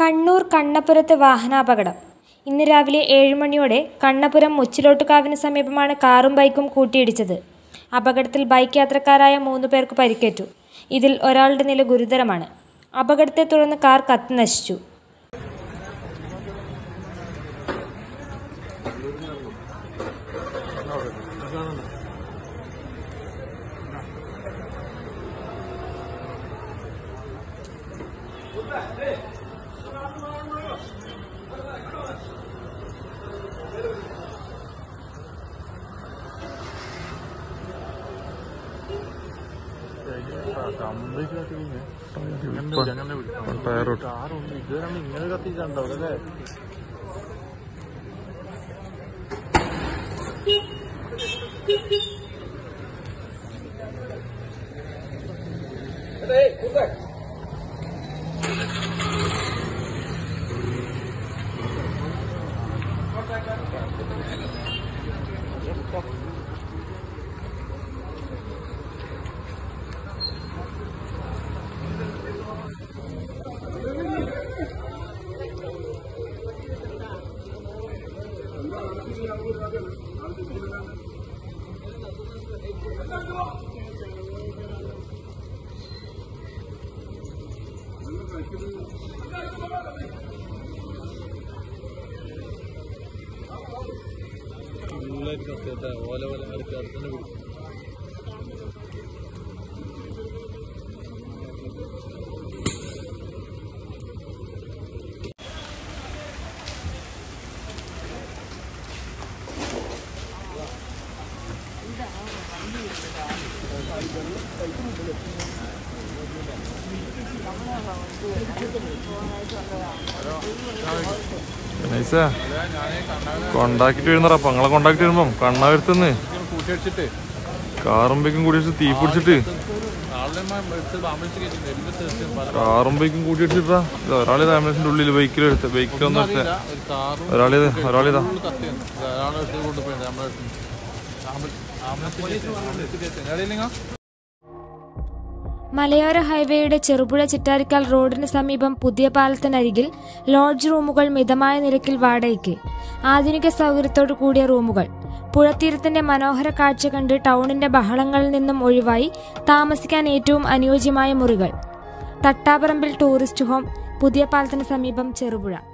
കണ്ണൂർ കണ്ണപുരത്ത് വാഹനാപകടം ഇന്ന് രാവിലെ ഏഴ് മണിയോടെ കണ്ണപുരം മുച്ചിലോട്ടുകാവിന് സമീപമാണ് കാറും ബൈക്കും കൂട്ടിയിടിച്ചത് അപകടത്തിൽ ബൈക്ക് യാത്രക്കാരായ മൂന്ന് പേർക്ക് പരിക്കേറ്റു ഇതിൽ ഒരാളുടെ നില ഗുരുതരമാണ് അപകടത്തെ തുടർന്ന് കാർ കത്തിനശിച്ചു ടയറോട്ട് ഇങ്ങനെ കത്തിച്ചിട്ടുണ്ടാവും അല്ലേ ഫുള്ളായിട്ട് കത്തിയട്ടെ ഓല പോലെ അടുത്ത് അടുത്തന്നെ പിടിക്കും നൈസാ കൊണ്ടാക്കിട്ട് വരുന്നറ പങ്ങളെ കൊണ്ടാക്കിട്ട് വരുമ്പം കണ്ണാവരുത്തുന്ന് കൂട്ടിയടിച്ചിട്ട് കാറും ബൈക്കും കൂടി അടിച്ച് തീ പിടിച്ചിട്ട് ആളുടെ എടുത്ത് ആംബുലൻസ് കയറ്റി എല്ലാം തീർച്ചയായും പല കാറും ബൈക്കും കൂട്ടി അടിച്ചിട്ടാ ഇത് ഒരാളിത് ആംബുലൻസിന്റെ ഉള്ളിൽ ബൈക്കിലെടുത്ത് ബൈക്കിലൊന്നും എടുത്ത് ഒരു കാറും ഒരാളിത് ഒരാളിതാ ഫുള്ള് കത്തിയാണ് ഒരാളെ എടുത്ത് കൊണ്ടുപോയി ആംബുലൻസ് ആംബുലൻസ് ആംബുലൻസ് കയറ്റി എവിടെയില്ലെങ്കിൽ മലയോര ഹൈവേയുടെ ചെറുപുഴ ചിറ്റാരിക്കാൽ റോഡിന് സമീപം പുതിയ പാലത്തിനരികിൽ ലോഡ്ജ് റൂമുകൾ മിതമായ നിരക്കിൽ വാടകയ്ക്ക് ആധുനിക സൗകര്യത്തോടു കൂടിയ റൂമുകൾ പുഴത്തീരത്തിന്റെ മനോഹര കാഴ്ച കണ്ട് ടൗണിന്റെ ബഹളങ്ങളിൽ നിന്നും ഒഴിവായി താമസിക്കാൻ ഏറ്റവും അനുയോജ്യമായ മുറികൾ തട്ടാപറമ്പിൽ ടൂറിസ്റ്റ് ഹോം പുതിയ പാലത്തിന് സമീപം ചെറുപുഴ